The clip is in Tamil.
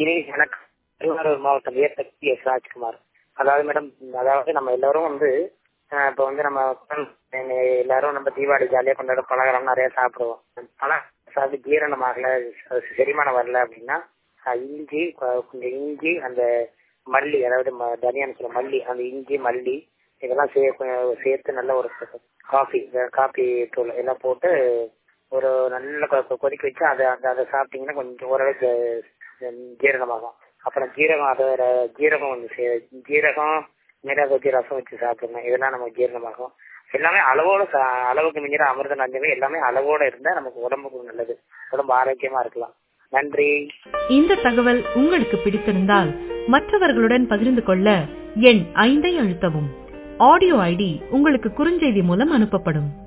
இனி எனக்கு திருவாரூர் மாவட்டம் ஏத்தக்தி எஸ் ராஜ்குமார் அதாவது மேடம் அதாவது நம்ம எல்லாரும் வந்து அஹ், இப்ப வந்து நம்ம எங்க எல்லாரும் நம்ம தீபாவளி ஜாலியா கொண்டாட பலகாரம் நிறைய சாப்பிடுவோம் பழம் சாப்பிட்டு ஜீரணம் ஆகல அது செரிமானம் வரல அப்படின்னா அஹ், இஞ்சி அஹ், கொஞ்சம் இஞ்சி அந்த மல்லி அதாவது ம- தனியான்னு சொல்ல மல்லி அந்த இஞ்சி மல்லி இதெல்லாம் சே கொஞ்சம் சேர்த்து நல்ல ஒரு காஃபி காஃபி தூள் எல்லாம் போட்டு ஒரு நல்ல கொ- கொ- கொதிக்க வச்சு அதை அந்த அதை சாப்பிட்டீங்கன்னா கொஞ்சம் ஓரளவுக்கு அஹ், ஜீரணமாகும் அப்புறம் ஜீரகம் அதோட ஜீரகம் வந்து சே- ஜீரகம் மிளகு வச்சு ரசம் வச்சு சாப்பிடணும் இதெல்லாம் நமக்கு ஜீரணமாகும் எல்லாமே அளவோட சா- அளவுக்கு மிஞ்சிற அமிர்த நஞ்சமே எல்லாமே அளவோட இருந்தா நமக்கு உடம்புக்கு நல்லது உடம்பு ஆரோக்கியமா இருக்கலாம் நன்றி இந்த தகவல் உங்களுக்கு பிடித்திருந்தால் மற்றவர்களுடன் பகிர்ந்து கொள்ள எண் ஐந்தை அழுத்தவும் ஆடியோ ஐடி உங்களுக்கு குறுஞ்செய்தி மூலம் அனுப்பப்படும்